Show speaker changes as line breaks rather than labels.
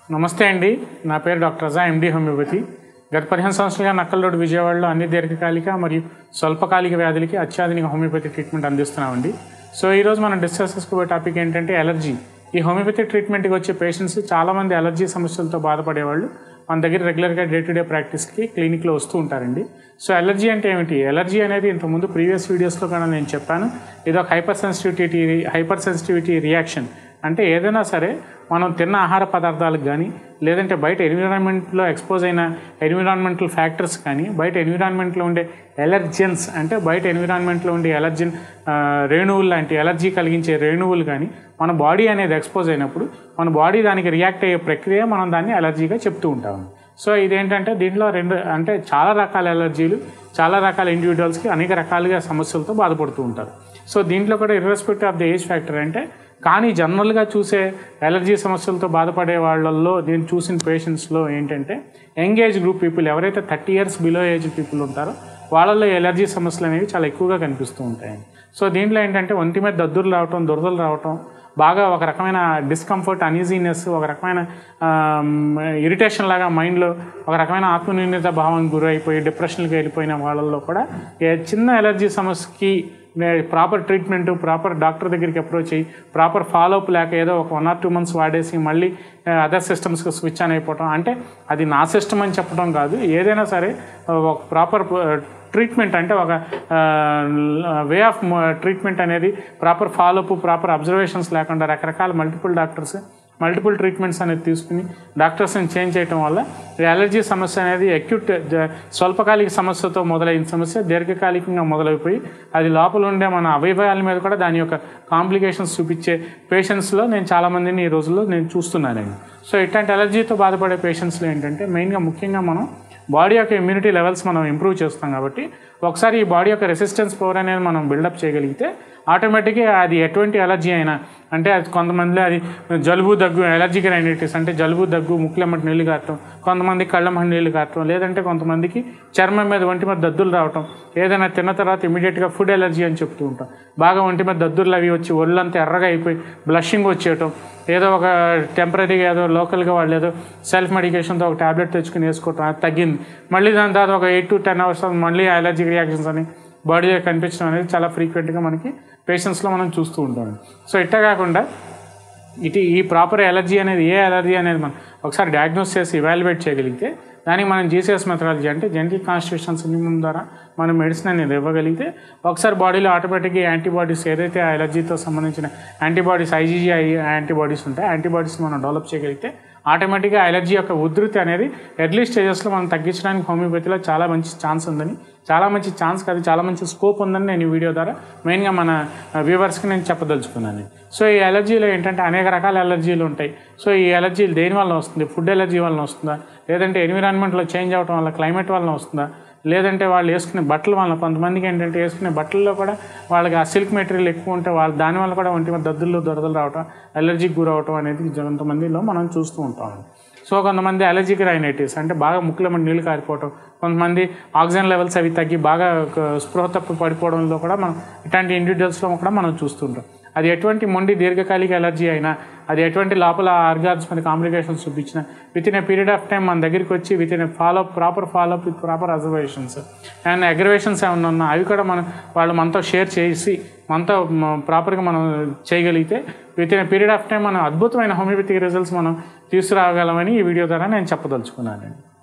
నమస్తే అండి నా పేరు డాక్టర్ రజా ఎండి హోమియోపతి గత పదిహేను సంవత్సరాలుగా నక్కల్లోడు విజయవాడలో అన్ని దీర్ఘకాలిక మరియు స్వల్పకాలిక వ్యాధులకి అత్యాధునిక హోమియోపతి ట్రీట్మెంట్ అందిస్తున్నామండి సో ఈరోజు మనం డిస్కస్ చేసుకోబోయే టాపిక్ ఏంటంటే ఎలర్జీ ఈ హోమియోపతి ట్రీట్మెంట్కి వచ్చే పేషెంట్స్ చాలామంది ఎలర్జీ సమస్యలతో బాధపడేవాళ్ళు మన దగ్గర రెగ్యులర్గా డే టు డే ప్రాక్టీస్కి క్లినిక్లో వస్తూ ఉంటారండి సో ఎలర్జీ అంటే ఏమిటి ఎలర్జీ అనేది ఇంతకుముందు ప్రీవియస్ వీడియోస్లో కూడా నేను చెప్పాను ఇది ఒక hyper sensitivity hyper sensitivity reaction అంటే ఏదైనా సరే మనం తిన్న ఆహార పదార్థాలకు కానీ లేదంటే బయట ఎన్విరాన్మెంట్లో ఎక్స్పోజ్ అయిన ఎన్విరాన్మెంటల్ ఫ్యాక్టర్స్ కానీ బయట ఎన్విరాన్మెంట్లో ఉండే ఎలర్జెన్స్ అంటే బయట ఎన్విరాన్మెంట్లో ఉండే ఎలర్జన్ రేణువులు లాంటి ఎలర్జీ కలిగించే రేణువులు కానీ మన బాడీ అనేది ఎక్స్పోజ్ అయినప్పుడు మన బాడీ దానికి రియాక్ట్ అయ్యే ప్రక్రియ మనం దాన్ని ఎలర్జీగా చెప్తూ ఉంటాము సో ఇదేంటంటే దీంట్లో రెండు అంటే చాలా రకాల ఎలర్జీలు చాలా రకాల ఇండివిజువల్స్కి అనేక రకాలుగా సమస్యలతో బాధపడుతూ ఉంటారు సో దీంట్లో కూడా irrespective of the age factor అంటే కానీ జనరల్గా చూసే ఎలర్జీ సమస్యలతో బాధపడే వాళ్ళల్లో నేను చూసిన పేషెంట్స్లో ఏంటంటే యంగ్ ఏజ్ గ్రూప్ పీపుల్ ఎవరైతే thirty years below age people ఉంటారో వాళ్ళలో ఎలర్జీ సమస్యలు అనేవి చాలా ఎక్కువగా కనిపిస్తూ ఉంటాయి సో దీంట్లో ఏంటంటే ఒంటి మీద దద్దురు రావటం దురదలు రావటం బాగా ఒక రకమైన డిస్కంఫర్ట్ అనీజీనెస్ ఒక రకమైన ఇరిటేషన్ లాగా మైండ్లో ఒక రకమైన ఆత్మనిర్ణీత భావం గురైపోయి డిప్రెషన్కి వెళ్ళిపోయిన వాళ్ళల్లో కూడా ఏ చిన్న ఎలర్జీ సమస్యకి ప్రాపర్ ట్రీట్మెంట్ ప్రాపర్ డాక్టర్ దగ్గరికి అప్రోచ్ అయ్యి ప్రాపర్ ఫాలోఅప్ లేక ఏదో ఒక వన్ ఆర్ టూ మంత్స్ వాడేసి మళ్ళీ అదర్ సిస్టమ్స్కి స్విచ్ అని అయిపోవటం అంటే అది నా సిస్టమ్ అని చెప్పడం కాదు ఏదైనా సరే ఒక ప్రాపర్ ట్రీట్మెంట్ అంటే ఒక వే ఆఫ్ ట్రీట్మెంట్ అనేది ప్రాపర్ ఫాలోఅప్ ప్రాపర్ అబ్జర్వేషన్స్ లేకుండా రకరకాల మల్టిపుల్ డాక్టర్స్ మల్టిపుల్ ట్రీట్మెంట్స్ అనేది తీసుకుని డాక్టర్స్ని చేంజ్ చేయడం వల్ల ఎలర్జీ సమస్య అనేది అక్యూట్ స్వల్పకాలిక సమస్యతో మొదలైన సమస్య దీర్ఘకాలికంగా మొదలైపోయి అది లోపల ఉండే మన అవయవాల మీద కూడా దాని యొక్క కాంప్లికేషన్స్ చూపించే పేషెంట్స్లో నేను చాలామందిని ఈ రోజుల్లో నేను చూస్తున్నానండి సో ఇట్లాంటి ఎలర్జీతో బాధపడే పేషెంట్స్లో ఏంటంటే మెయిన్గా ముఖ్యంగా మనం బాడీ యొక్క ఇమ్యూనిటీ లెవెల్స్ మనం ఇంప్రూవ్ చేస్తాం కాబట్టి ఒకసారి ఈ బాడీ యొక్క రెసిస్టెన్స్ పవర్ అనేది మనం బిల్డప్ చేయగలిగితే ఆటోమేటిక్గా అది ఎటువంటి ఎలర్జీ అయినా అంటే అది కొంతమందిలో అది జలుబు దగ్గు ఎలర్జిక్ రైనైటిస్ అంటే జలుబు దగ్గు ముక్కులమ్మటి నీళ్ళు కారటం కొంతమంది కళ్ళమ్మటి నీళ్ళు కారటం లేదంటే కొంతమందికి చర్మం మీద ఒంటి మీద దద్దులు రావటం ఏదైనా తిన్న తర్వాత ఇమీడియట్గా ఫుడ్ ఎలర్జీ అని చెప్తూ ఉంటాం బాగా ఒంటి మీద దద్దులు అవి వచ్చి ఒళ్ళంతా ఎర్రగా అయిపోయి బ్లషింగ్ వచ్చేయటం ఏదో ఒక టెంపరీగా ఏదో లోకల్గా వాళ్ళు ఏదో సెల్ఫ్ మెడికేషన్తో ఒక ట్యాబ్లెట్ తెచ్చుకుని వేసుకోవటం అది తగ్గింది మళ్ళీ దాని తర్వాత ఒక ఎయిట్ టు టెన్ అవర్స్ మళ్ళీ అలర్జిక్ రియాక్షన్స్ అని బాడీలో కనిపించడం అనేది చాలా ఫ్రీక్వెంట్గా మనకి పేషెంట్స్లో మనం చూస్తూ ఉంటాం సో ఇట్లా కాకుండా ఇటు ఈ ప్రాపర్ ఎలర్జీ అనేది ఏ ఎలర్జీ అనేది మనం ఒకసారి డయాగ్నోస్ చేసి ఇవాల్యుయేట్ చేయగలిగితే దానికి మనం జీసీఎస్ మెథడాలజీ అంటే జెనటిక్ కాన్స్టిట్యూషన్ సినిమం ద్వారా మనం మెడిసిన్ అనేది ఇవ్వగలిగితే ఒకసారి బాడీలో ఆటోమేటిక్గా యాంటీబాడీస్ ఏదైతే ఆ ఎలర్జీతో సంబంధించిన యాంటీబాడీస్ ఐజీజీ యాంటీబాడీస్ ఉంటాయి యాంటీబాడీస్ మనం డెవలప్ చేయగలిగితే ఆటోమేటిక్గా ఎలర్జీ యొక్క ఉధృతి అనేది ఎర్లీ స్టేజెస్లో మనం తగ్గించడానికి హోమియోపతిలో చాలా మంచి ఛాన్స్ ఉందని చాలా మంచి ఛాన్స్ కాదు చాలా మంచి స్కోప్ ఉందని నేను ఈ వీడియో ద్వారా మెయిన్గా మన వ్యూవర్స్కి నేను చెప్పదలుచుకున్నాను సో ఈ ఎలర్జీలో ఏంటంటే అనేక రకాల ఎలర్జీలు ఉంటాయి సో ఈ ఎలర్జీలు దేని వల్ల వస్తుంది ఫుడ్ ఎలర్జీ వల్ల వస్తుందా లేదంటే ఎన్విరాన్మెంట్లో చేంజ్ అవడం వల్ల క్లైమేట్ వల్ల వస్తుందా లేదంటే వాళ్ళు వేసుకునే బట్టల వల్ల కొంతమందికి ఏంటంటే వేసుకునే బట్టల్లో కూడా వాళ్ళకి ఆ సిల్క్ మెటీరియల్ ఎక్కువ ఉంటే వాళ్ళు దానివల్ల కూడా ఒంటి మీద దద్దులు దొరదలు రావటం ఎలర్జీకి గురవటం అనేది కొంతమందిలో మనం చూస్తూ ఉంటాం సో కొంతమంది అలర్జిక్ రైనైటిస్ అంటే బాగా ముక్కులో మన నీళ్ళు కారిపోవటం కొంతమంది ఆక్సిజన్ లెవెల్స్ అవి తగ్గి బాగా స్పృహ తప్పి పడిపోవడంలో కూడా మనం ఇట్లాంటి ఇండివిజువల్స్లో కూడా మనం చూస్తుంటాం అది ఎటువంటి మొండి దీర్ఘకాలిక ఎలర్జీ అయినా అది ఎటువంటి లోపల ఆర్గాన్స్ మీద కాంప్లికేషన్స్ చూపించిన within a period of time మన దగ్గరికి వచ్చి within a follow up proper follow up with proper observations and aggravations ఏమైనా ఉన్నా అవి కూడా మనం వాళ్ళు మనతో షేర్ చేసి మనతో ప్రాపర్గా మనం చేయగలిగితే within a period of time మనం అద్భుతమైన హోమియోపతిక్ రిజల్ట్స్ మనం తీసుకురాగలమని ఈ వీడియో ద్వారా నేను చెప్పదలుచుకున్నానండి